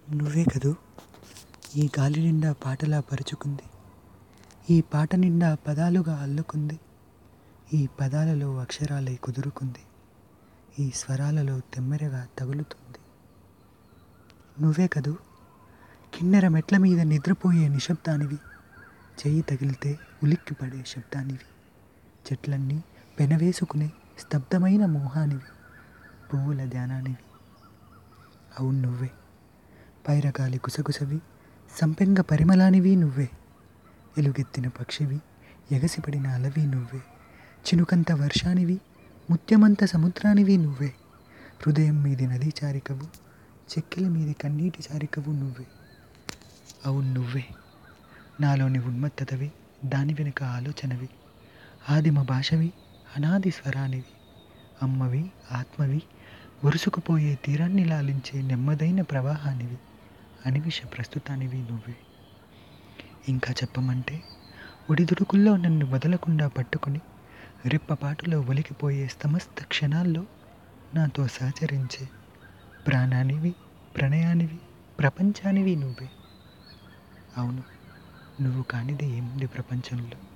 నువ్వే కదూ ఈ గాలి నిండా పాటలా పరుచుకుంది ఈ పాట నిండా పదాలుగా అల్లుకుంది ఈ పదాలలో అక్షరాలై కుదురుకుంది ఈ స్వరాలలో తెమ్మెరగా తగులుతుంది నువ్వే కదూ కిన్నెర మెట్ల మీద నిద్రపోయే నిశ్శబ్దానివి చెయ్యి తగిలితే ఉలిక్కిపడే శబ్దానివి చెట్లన్నీ పెనవేసుకునే స్తబ్దమైన మోహానివి పువ్వుల ధ్యానానివి అవును నువ్వే పైరగాలి గుసగుసవి సంపెంగ పరిమళానివి నువ్వే ఎలుగెత్తిన పక్షివి ఎగసిపడిన అలవి నువ్వే చినుకంత వర్షానివి ముత్యమంత సముద్రానివి నువ్వే హృదయం మీది నదీ చారికవు చెక్కిల మీది కన్నీటి చారికవు నువ్వే అవును నువ్వే నాలోని ఉన్మత్తతవి దాని వెనుక ఆలోచనవి ఆదిమ భాషవి అనాది స్వరానివి అమ్మవి ఆత్మవి ఒరుసుకుపోయే తీరాన్ని లాలించే నెమ్మదైన ప్రవాహానివి అనివిష ప్రస్తుతానివి నువ్వే ఇంకా చెప్పమంటే ఒడిదుడుకుల్లో నన్ను వదలకుండా పట్టుకుని రెప్పపాటులో ఒలికిపోయే సమస్త క్షణాల్లో నాతో సహచరించే ప్రాణానివి ప్రణయానివి ప్రపంచానివి నువ్వే అవును నువ్వు కానిది ఏముంది ప్రపంచంలో